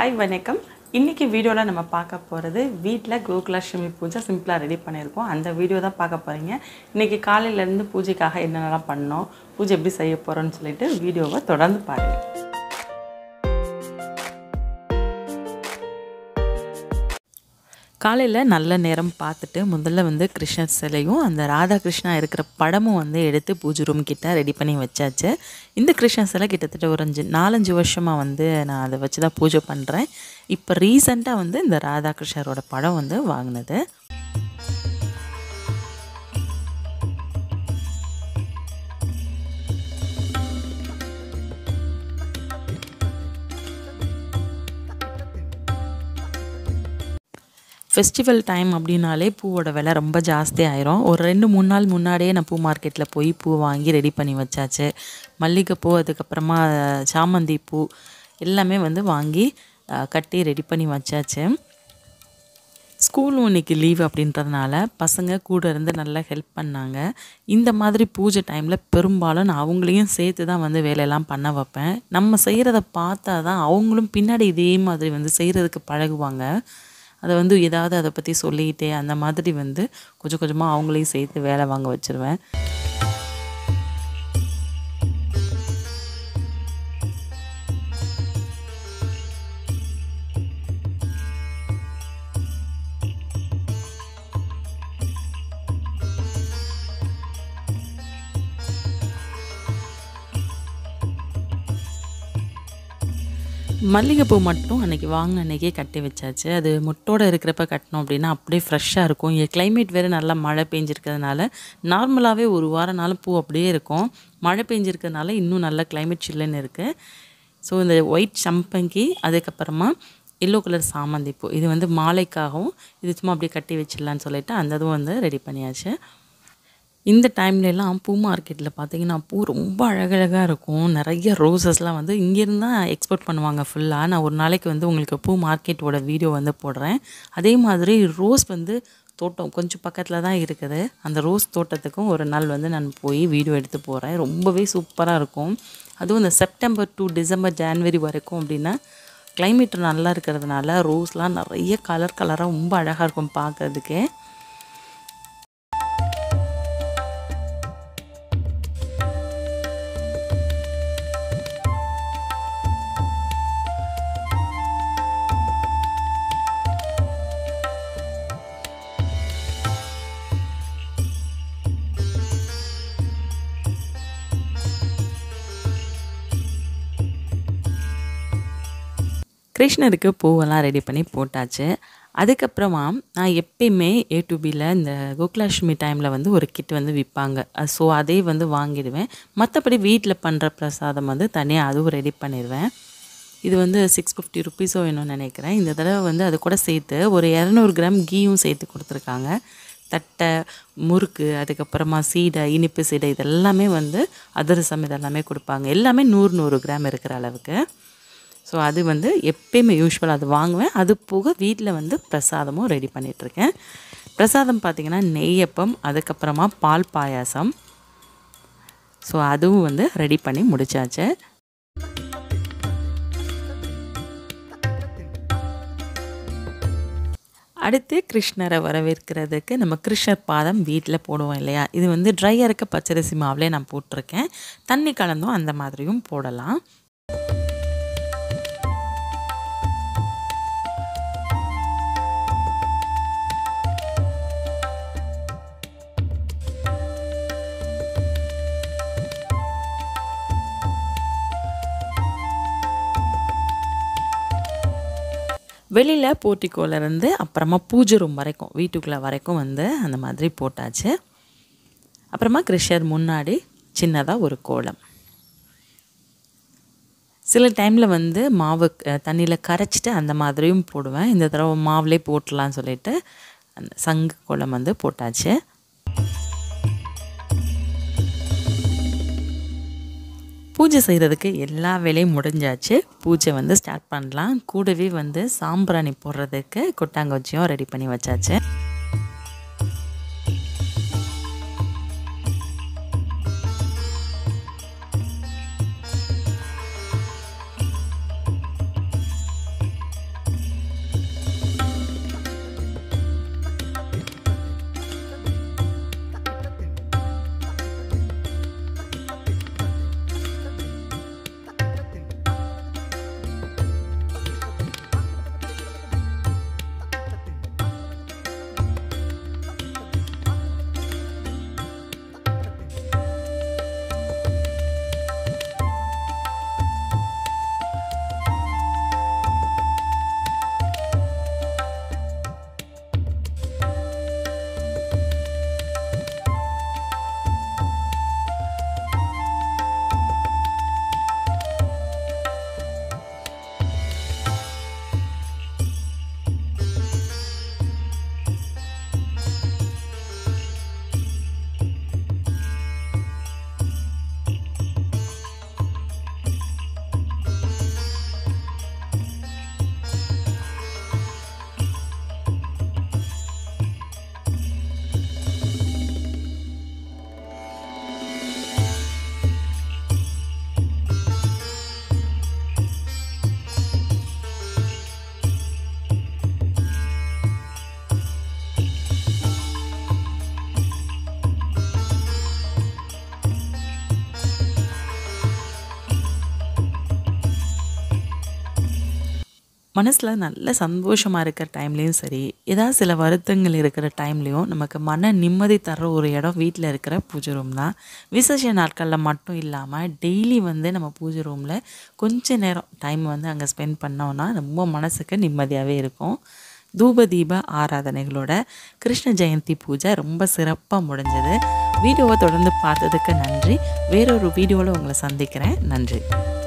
hi வணக்கம் இன்றைக்கி வீடியோவில் நம்ம பார்க்க போகிறது வீட்டில் கோகுலாஷ்டமி பூஜை சிம்பிளாக ரெடி பண்ணியிருக்கோம் அந்த வீடியோ தான் பார்க்க போகிறீங்க இன்றைக்கி காலையிலேருந்து பூஜைக்காக என்னென்னலாம் பண்ணோம் பூஜை எப்படி செய்ய போகிறோன்னு சொல்லிட்டு வீடியோவை தொடர்ந்து பாருங்கள் காலையில் நல்ல நேரம் பார்த்துட்டு முதல்ல வந்து கிருஷ்ணர் சிலையும் அந்த ராதாகிருஷ்ணா இருக்கிற படமும் வந்து எடுத்து பூஜை ரூம் கிட்ட ரெடி பண்ணி வச்சாச்சு இந்த கிருஷ்ணர் சிலை கிட்டத்தட்ட ஒரு அஞ்சு நாலஞ்சு வருஷமாக வந்து நான் அதை வச்சு தான் பூஜை பண்ணுறேன் இப்போ ரீசண்டாக வந்து இந்த ராதாகிருஷ்ணரோட படம் வந்து வாங்கினது ஃபெஸ்டிவல் டைம் அப்படின்னாலே பூவோட விலை ரொம்ப ஜாஸ்தி ஆயிரும் ஒரு ரெண்டு மூணு நாள் முன்னாடியே நான் பூ மார்க்கெட்டில் போய் பூ வாங்கி ரெடி பண்ணி வச்சாச்சு மல்லிகைப்பூ அதுக்கப்புறமா சாமந்தி பூ எல்லாமே வந்து வாங்கி கட்டி ரெடி பண்ணி வச்சாச்சு ஸ்கூலும் இன்றைக்கி லீவ் அப்படின்றதுனால பசங்க கூட இருந்து நல்லா ஹெல்ப் பண்ணாங்க இந்த மாதிரி பூஜை டைமில் பெரும்பாலும் நான் அவங்களையும் சேர்த்து தான் வந்து வேலையெல்லாம் பண்ண வைப்பேன் நம்ம செய்கிறத பார்த்தா தான் அவங்களும் பின்னாடி இதே மாதிரி வந்து செய்கிறதுக்கு பழகுவாங்க அதை வந்து ஏதாவது அதை பற்றி சொல்லிக்கிட்டே அந்த மாதிரி வந்து கொஞ்சம் கொஞ்சமாக அவங்களையும் சேர்த்து வேலை வாங்க வச்சுருவேன் மல்லிகைப்பூ மட்டும் அன்றைக்கி வாங்கின அன்றைக்கே கட்டி வச்சாச்சு அது முட்டோடு இருக்கிறப்ப கட்டினோம் அப்படின்னா அப்படியே ஃப்ரெஷ்ஷாக இருக்கும் இங்கே கிளைமேட் வேறு நல்லா மழை பெஞ்சிருக்கிறதுனால நார்மலாகவே ஒரு வாரம் நாள் பூ அப்படியே இருக்கும் மழை பெஞ்சிருக்கிறதுனால இன்னும் நல்ல கிளைமேட் சில்லுன்னு இருக்குது ஸோ இந்த ஒயிட் சம்பங்கி அதுக்கப்புறமா எல்லோ கலர் சாமந்தி பூ இது வந்து மாலைக்காகவும் இது சும்மா அப்படியே கட்டி வச்சிடலான்னு சொல்லிட்டு அந்த இதுவும் வந்து ரெடி பண்ணியாச்சு இந்த டைம்லலாம் பூ மார்க்கெட்டில் பார்த்தீங்கன்னா பூ ரொம்ப அழகழகாக இருக்கும் நிறைய ரோசஸ்லாம் வந்து இங்கேருந்து தான் எக்ஸ்போர்ட் பண்ணுவாங்க ஃபுல்லாக நான் ஒரு நாளைக்கு வந்து உங்களுக்கு பூ மார்க்கெட்டோட வீடியோ வந்து போடுறேன் அதே மாதிரி ரோஸ் வந்து தோட்டம் கொஞ்சம் பக்கத்தில் தான் இருக்குது அந்த ரோஸ் தோட்டத்துக்கும் ஒரு நாள் வந்து நான் போய் வீடியோ எடுத்து போகிறேன் ரொம்பவே சூப்பராக இருக்கும் அதுவும் இந்த செப்டம்பர் டு டிசம்பர் ஜான்வரி வரைக்கும் அப்படின்னா கிளைமேட் நல்லா இருக்கிறதுனால ரோஸ்லாம் நிறைய கலர் கலராக ரொம்ப அழகாக இருக்கும் பார்க்குறதுக்கே கிருஷ்ணருக்கு பூவெல்லாம் ரெடி பண்ணி போட்டாச்சு அதுக்கப்புறமா நான் எப்பயுமே ஏ டு பியில் இந்த கோகுலாஷ்மி டைமில் வந்து ஒரு கிட் வந்து விற்பாங்க ஸோ அதே வந்து வாங்கிடுவேன் மற்றபடி வீட்டில் பண்ணுற பிரசாதம் வந்து தனியாக அதுவும் ரெடி பண்ணிடுவேன் இது வந்து சிக்ஸ் ஃபிஃப்டி ருப்பீஸோ வேணும்னு நினைக்கிறேன் இந்த தடவை வந்து அது கூட சேர்த்து ஒரு இரநூறு கிராம் கீயும் சேர்த்து கொடுத்துருக்காங்க தட்டை முறுக்கு அதுக்கப்புறமா சீடை இனிப்பு சீடை இதெல்லாமே வந்து அதிரசம் இதெல்லாமே கொடுப்பாங்க எல்லாமே நூறு நூறு கிராம் இருக்கிற அளவுக்கு ஸோ அது வந்து எப்பயுமே யூஸ்வலாக அது வாங்குவேன் அது போக வீட்டில் வந்து பிரசாதமும் ரெடி பண்ணிகிட்ருக்கேன் பிரசாதம் பார்த்திங்கன்னா நெய்யப்பம் அதுக்கப்புறமா பால் பாயாசம் ஸோ அதுவும் வந்து ரெடி பண்ணி முடித்தாச்சு அடுத்து கிருஷ்ணரை வரவேற்கிறதுக்கு நம்ம கிருஷ்ணர் பாதம் வீட்டில் போடுவோம் இல்லையா இது வந்து ட்ரையாக இருக்க பச்சரிசி மாவுலேயே நான் போட்டிருக்கேன் தண்ணி கலந்தும் அந்த மாதிரியும் போடலாம் வெளியில் போர்ட்டிக்கோலேருந்து அப்புறமா பூஜை ரூம் வரைக்கும் வீட்டுக்குள்ளே வரைக்கும் வந்து அந்த மாதிரி போட்டாச்சு அப்புறமா கிருஷ்ணர் முன்னாடி சின்னதாக ஒரு கோலம் சில டைமில் வந்து மாவு தண்ணியில் கரைச்சிட்டு அந்த மாதிரியும் போடுவேன் இந்த தடவை மாவுலேயே போட்டலான்னு சொல்லிட்டு அந்த சங்கு கோலம் வந்து போட்டாச்சு பூஜை செய்கிறதுக்கு எல்லா வேலையும் முடிஞ்சாச்சு பூஜை வந்து ஸ்டார்ட் பண்ணலாம் கூடவே வந்து சாம்பிராணி போடுறதுக்கு கொட்டாங்கச்சியும் ரெடி பண்ணி வச்சாச்சு மனசில் நல்ல சந்தோஷமாக இருக்கிற டைம்லேயும் சரி ஏதாவது சில வருத்தங்கள் இருக்கிற டைம்லேயும் நமக்கு மன நிம்மதி தர்ற ஒரு இடம் வீட்டில் இருக்கிற பூஜை ரூம் தான் விசேஷ நாட்களில் மட்டும் இல்லாமல் டெய்லி வந்து நம்ம பூஜை ரூமில் கொஞ்ச நேரம் டைம் வந்து அங்கே ஸ்பெண்ட் பண்ணோன்னா ரொம்ப மனசுக்கு நிம்மதியாகவே இருக்கும் தூப தீப ஆராதனைகளோட கிருஷ்ண ஜெயந்தி பூஜை ரொம்ப சிறப்பாக முடிஞ்சது வீடியோவை தொடர்ந்து பார்த்ததுக்கு நன்றி வேறொரு வீடியோவில் உங்களை சந்திக்கிறேன் நன்றி